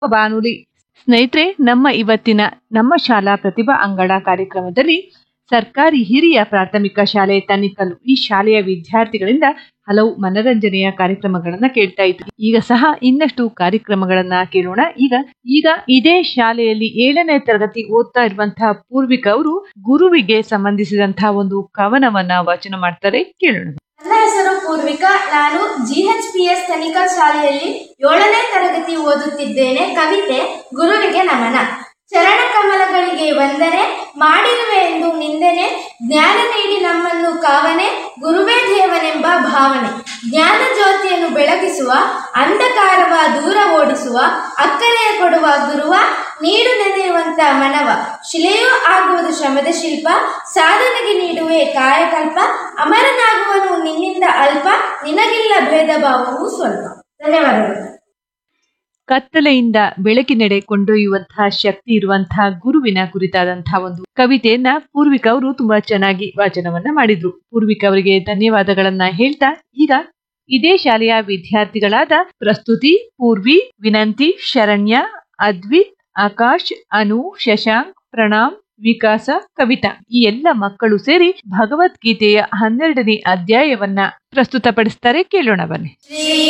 ಬಾನುಲಿ ಸ್ನೇಹಿತರೆ ನಮ್ಮ ಇವತ್ತಿನ ನಮ್ಮ ಶಾಲಾ ಪ್ರತಿಭಾ ಅಂಗಳ ಕಾರ್ಯಕ್ರಮದಲ್ಲಿ ಸರ್ಕಾರಿ ಹಿರಿಯ ಪ್ರಾಥಮಿಕ ಶಾಲೆ ತನಿಕಲ್ಲು ಈ ಶಾಲೆಯ ವಿದ್ಯಾರ್ಥಿಗಳಿಂದ ಹಲವು ಮನರಂಜನೆಯ ಕಾರ್ಯಕ್ರಮಗಳನ್ನ ಕೇಳ್ತಾ ಇದ್ವಿ ಈಗ ಸಹ ಇನ್ನಷ್ಟು ಕಾರ್ಯಕ್ರಮಗಳನ್ನ ಕೇಳೋಣ ಈಗ ಈಗ ಇದೇ ಶಾಲೆಯಲ್ಲಿ ಏಳನೇ ತರಗತಿ ಓದ್ತಾ ಇರುವಂತಹ ಪೂರ್ವಿಕ ಅವರು ಗುರುವಿಗೆ ಸಂಬಂಧಿಸಿದಂತಹ ಒಂದು ಕವನವನ್ನ ವಾಚನ ಮಾಡ್ತಾರೆ ಕೇಳೋಣ ನನ್ನ ಹೆಸರು ಪೂರ್ವಿಕಾ ನಾನು ಜಿಎಚ್ಪಿಎಸ್ ತನಿಖಾ ಶಾಲೆಯಲ್ಲಿ ಏಳನೇ ತರಗತಿ ಓದುತ್ತಿದ್ದೇನೆ ಕವಿತೆ ಗುರುವಿಗೆ ನಮನ ಚರಣ ಕಮಲಗಳಿಗೆ ವಂದನೆ ಮಾಡಿರುವೆ ಎಂದು ನಿಂದನೆ ಜ್ಞಾನ ನೀಡಿ ನಮ್ಮನ್ನು ಕಾವನೆ ಗುರುವೇ ದೇವನೆಂಬ ಭಾವನೆ ಜ್ಞಾನ ಜ್ಯೋತಿಯನ್ನು ಬೆಳಗಿಸುವ ಅಂಧಕಾರವ ದೂರ ಓಡಿಸುವ ಅಕ್ಕರೆಯ ಕೊಡುವ ಗುರುವ ನೀಡು ನೆನೆಯುವಂತ ಮನವ ಶಿಲೆಯೂ ಆಗುವುದು ಶ್ರಮದ ಶಿಲ್ಪ ಸಾಧನೆಗೆ ನೀಡುವೆ ಕಾಯಕಲ್ಪ ಅಮರನಾಗುವನು ನಿನ್ನಿಂದ ಅಲ್ಪ ನಿನಗಿಲ್ಲ ಭೇದ ಭಾವವು ಸ್ವಲ್ಪ ಧನ್ಯವಾದಗಳು ಕತ್ತಲೆಯಿಂದ ಬೆಳಕಿನೆಡೆ ಕೊಂಡೊಯ್ಯುವಂತಹ ಶಕ್ತಿ ಇರುವಂತಹ ಗುರುವಿನ ಕುರಿತಾದಂತಹ ಒಂದು ಕವಿತೆಯನ್ನ ಪೂರ್ವಿಕ ಅವರು ತುಂಬಾ ಚೆನ್ನಾಗಿ ವಾಚನವನ್ನ ಮಾಡಿದ್ರು ಪೂರ್ವಿಕ ಅವರಿಗೆ ಧನ್ಯವಾದಗಳನ್ನ ಹೇಳ್ತಾ ಈಗ ಇದೇ ಶಾಲೆಯ ವಿದ್ಯಾರ್ಥಿಗಳಾದ ಪ್ರಸ್ತುತಿ ಪೂರ್ವಿ ವಿನಂತಿ ಶರಣ್ಯ ಅದ್ವಿತ್ ಆಕಾಶ್ ಅನು ಶಶಾಂಕ್ ಪ್ರಣಾಮ್ ವಿಕಾಸ ಕವಿತಾ ಈ ಎಲ್ಲ ಮಕ್ಕಳು ಸೇರಿ ಭಗವದ್ಗೀತೆಯ ಹನ್ನೆರಡನೇ ಅಧ್ಯಾಯವನ್ನ ಪ್ರಸ್ತುತಪಡಿಸ್ತಾರೆ ಕೇಳೋಣ ಬನ್ನಿ ಶ್ರೀ